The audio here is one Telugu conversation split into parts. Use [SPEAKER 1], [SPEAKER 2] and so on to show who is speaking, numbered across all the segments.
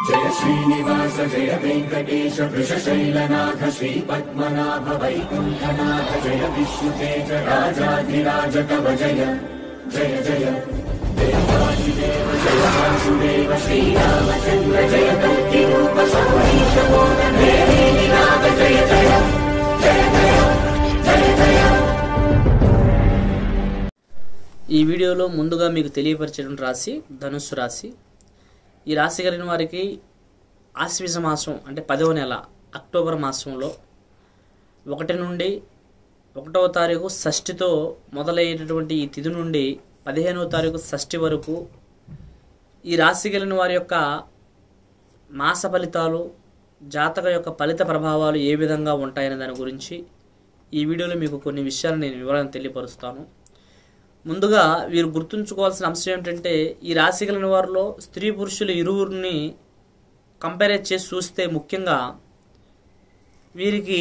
[SPEAKER 1] जय श्रीनिवास जय वेङ्कटेश वृषशैलनाथ श्रीपद्मनाभ वैकुण्ठनाथ जय विष्णुतेज राजाधिराज कव जय जय जय देवादिदेव जय वासुदेव श्रीरामचन्द्र जय कल्किरूप शौरीश मोदन देवीनाथ जय जय जय जय जय जय
[SPEAKER 2] ఈ వీడియోలో ముందుగా మీకు తెలియపరిచడం రాశి ధనుస్సు రాశి ఈ రాశి కలిగిన వారికి ఆశ్వీజ మాసం అంటే పదవ నెల అక్టోబర్ మాసంలో ఒకటి నుండి ఒకటవ తారీఖు షష్ఠితో మొదలయ్యేటటువంటి ఈ తిథి నుండి పదిహేనవ తారీఖు షష్ఠి వరకు ఈ రాశి కలిగిన వారి యొక్క మాస ఫలితాలు జాతక యొక్క ఫలిత ప్రభావాలు ఏ విధంగా ఉంటాయనే దాని గురించి ఈ వీడియోలో మీకు కొన్ని విషయాలు నేను వివరణ తెలియపరుస్తాను ముందుగా వీరు గుర్తుంచుకోవాల్సిన అంశం ఏంటంటే ఈ రాశి కలిగిన వారిలో స్త్రీ పురుషులు ఇరువురిని కంపేర్ చేసి చూస్తే ముఖ్యంగా వీరికి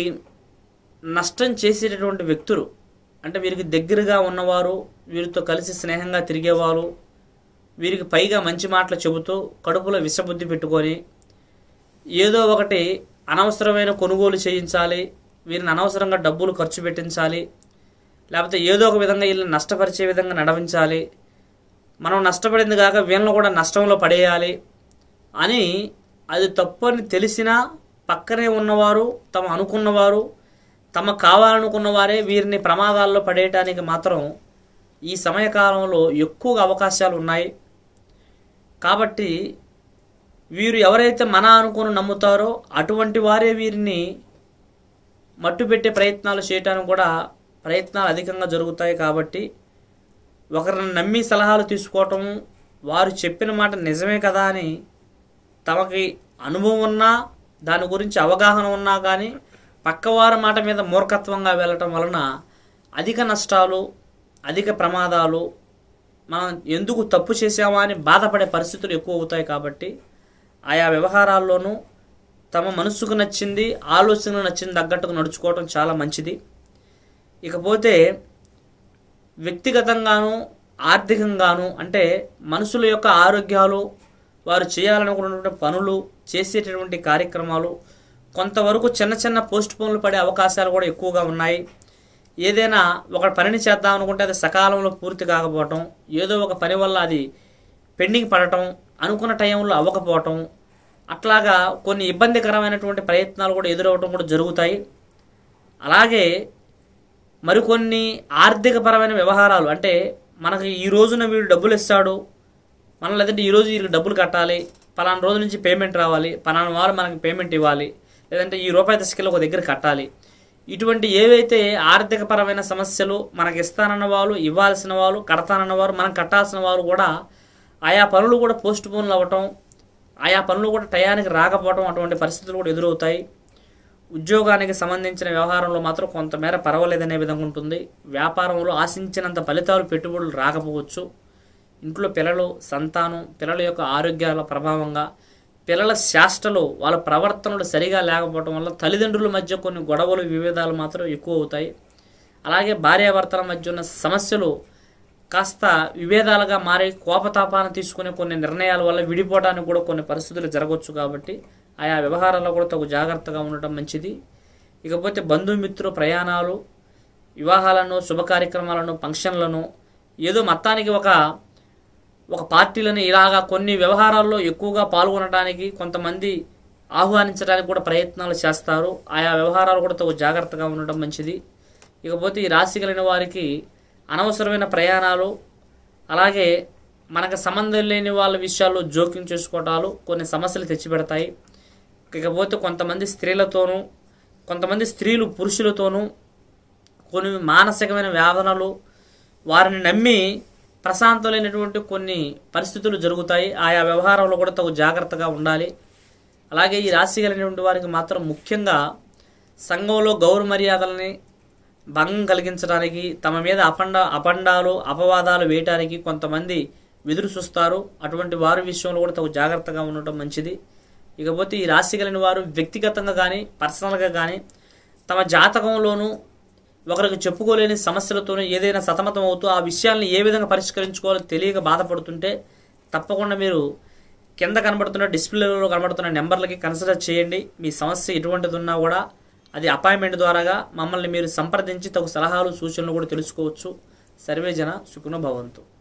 [SPEAKER 2] నష్టం చేసేటటువంటి వ్యక్తులు అంటే వీరికి దగ్గరగా ఉన్నవారు వీరితో కలిసి స్నేహంగా తిరిగేవారు వీరికి పైగా మంచి మాటలు చెబుతూ కడుపులో విషబుద్ధి పెట్టుకొని ఏదో ఒకటి అనవసరమైన కొనుగోలు చేయించాలి వీరిని అనవసరంగా డబ్బులు ఖర్చు పెట్టించాలి లేకపోతే ఏదో ఒక విధంగా వీళ్ళని నష్టపరిచే విధంగా నడవించాలి మనం నష్టపడింది కాక వీళ్ళని కూడా నష్టంలో పడేయాలి అని అది తప్పు అని తెలిసినా పక్కనే ఉన్నవారు తమ అనుకున్నవారు తమ కావాలనుకున్న వారే వీరిని ప్రమాదాల్లో పడేయటానికి మాత్రం ఈ సమయకాలంలో ఎక్కువగా అవకాశాలు ఉన్నాయి కాబట్టి వీరు ఎవరైతే మన అనుకుని నమ్ముతారో అటువంటి వారే వీరిని మట్టుపెట్టే ప్రయత్నాలు చేయటానికి కూడా ప్రయత్నాలు అధికంగా జరుగుతాయి కాబట్టి ఒకరిని నమ్మి సలహాలు తీసుకోవటం వారు చెప్పిన మాట నిజమే కదా అని తమకి అనుభవం ఉన్నా దాని గురించి అవగాహన ఉన్నా కానీ పక్కవారి మాట మీద మూర్ఖత్వంగా వెళ్ళటం వలన అధిక నష్టాలు అధిక ప్రమాదాలు మనం ఎందుకు తప్పు చేసామా అని బాధపడే పరిస్థితులు ఎక్కువ అవుతాయి కాబట్టి ఆయా వ్యవహారాల్లోనూ తమ మనసుకు నచ్చింది ఆలోచనకు నచ్చింది తగ్గట్టుకు నడుచుకోవటం చాలా మంచిది ఇకపోతే వ్యక్తిగతంగాను ఆర్థికంగాను అంటే మనుషుల యొక్క ఆరోగ్యాలు వారు చేయాలనుకున్నటువంటి పనులు చేసేటటువంటి కార్యక్రమాలు కొంతవరకు చిన్న చిన్న పోస్ట్ పోన్లు పడే అవకాశాలు కూడా ఎక్కువగా ఉన్నాయి ఏదైనా ఒక పనిని చేద్దాం అనుకుంటే అది సకాలంలో పూర్తి కాకపోవటం ఏదో ఒక పని వల్ల అది పెండింగ్ పడటం అనుకున్న టైంలో అవ్వకపోవటం అట్లాగా కొన్ని ఇబ్బందికరమైనటువంటి ప్రయత్నాలు కూడా ఎదురవటం కూడా జరుగుతాయి అలాగే మరికొన్ని ఆర్థికపరమైన వ్యవహారాలు అంటే మనకి ఈ రోజున వీడు డబ్బులు ఇస్తాడు మనం లేదంటే ఈ రోజు వీరికి డబ్బులు కట్టాలి పలానా రోజు నుంచి పేమెంట్ రావాలి పలానా వారు మనకి పేమెంట్ ఇవ్వాలి లేదంటే ఈ రూపాయి దశకిలో ఒక దగ్గర కట్టాలి ఇటువంటి ఏవైతే ఆర్థికపరమైన సమస్యలు మనకి ఇస్తానన్న వాళ్ళు ఇవ్వాల్సిన వాళ్ళు కడతానన్న వారు మనం కట్టాల్సిన వారు కూడా ఆయా పనులు కూడా పోస్ట్ పోన్లు అవ్వటం ఆయా పనులు కూడా టయానికి రాకపోవడం అటువంటి పరిస్థితులు కూడా ఎదురవుతాయి ఉద్యోగానికి సంబంధించిన వ్యవహారంలో మాత్రం కొంతమేర పర్వాలేదనే విధంగా ఉంటుంది వ్యాపారంలో ఆశించినంత ఫలితాలు పెట్టుబడులు రాకపోవచ్చు ఇంట్లో పిల్లలు సంతానం పిల్లల యొక్క ఆరోగ్యాల ప్రభావంగా పిల్లల శాస్త్రలు వాళ్ళ ప్రవర్తనలు సరిగా లేకపోవడం వల్ల తల్లిదండ్రుల మధ్య కొన్ని గొడవలు విభేదాలు మాత్రం ఎక్కువ అవుతాయి అలాగే భార్యాభర్తల మధ్య ఉన్న సమస్యలు కాస్త విభేదాలుగా మారి కోపతాపాన్ని తీసుకునే కొన్ని నిర్ణయాల వల్ల విడిపోవడానికి కూడా కొన్ని పరిస్థితులు జరగవచ్చు కాబట్టి ఆయా వ్యవహారాల్లో కూడా తగు జాగ్రత్తగా ఉండటం మంచిది ఇకపోతే బంధుమిత్రుల ప్రయాణాలు వివాహాలను శుభ కార్యక్రమాలను ఫంక్షన్లను ఏదో మొత్తానికి ఒక ఒక పార్టీలను ఇలాగా కొన్ని వ్యవహారాల్లో ఎక్కువగా పాల్గొనడానికి కొంతమంది ఆహ్వానించడానికి కూడా ప్రయత్నాలు చేస్తారు ఆయా వ్యవహారాలు కూడా తగు జాగ్రత్తగా ఉండటం మంచిది ఇకపోతే ఈ రాశి కలిగిన వారికి అనవసరమైన ప్రయాణాలు అలాగే మనకు సంబంధం లేని వాళ్ళ విషయాల్లో జోక్యం చేసుకోవటాలు కొన్ని సమస్యలు తెచ్చిపెడతాయి ఇకపోతే కొంతమంది స్త్రీలతోనూ కొంతమంది స్త్రీలు పురుషులతోనూ కొన్ని మానసికమైన వేదనలు వారిని నమ్మి ప్రశాంతమైనటువంటి కొన్ని పరిస్థితులు జరుగుతాయి ఆయా వ్యవహారంలో కూడా తగు జాగ్రత్తగా ఉండాలి అలాగే ఈ రాశి కలిగినటువంటి వారికి మాత్రం ముఖ్యంగా సంఘంలో గౌరవ మర్యాదల్ని భంగం కలిగించడానికి తమ మీద అపండ అపండాలు అపవాదాలు వేయటానికి కొంతమంది వెదురు చూస్తారు అటువంటి వారి విషయంలో కూడా తగు జాగ్రత్తగా ఉండటం మంచిది ఇకపోతే ఈ రాశి కలిగిన వారు వ్యక్తిగతంగా కానీ పర్సనల్గా కానీ తమ జాతకంలోనూ ఒకరికి చెప్పుకోలేని సమస్యలతోనూ ఏదైనా సతమతం అవుతూ ఆ విషయాల్ని ఏ విధంగా పరిష్కరించుకోవాలో తెలియక బాధపడుతుంటే తప్పకుండా మీరు కింద కనబడుతున్న డిస్ప్లేలో కనబడుతున్న నెంబర్లకి కన్సిడర్ చేయండి మీ సమస్య ఎటువంటిది ఉన్నా కూడా అది అపాయింట్మెంట్ ద్వారాగా మమ్మల్ని మీరు సంప్రదించి తగు సలహాలు సూచనలు కూడా తెలుసుకోవచ్చు సర్వేజన సుఖనో భవంతు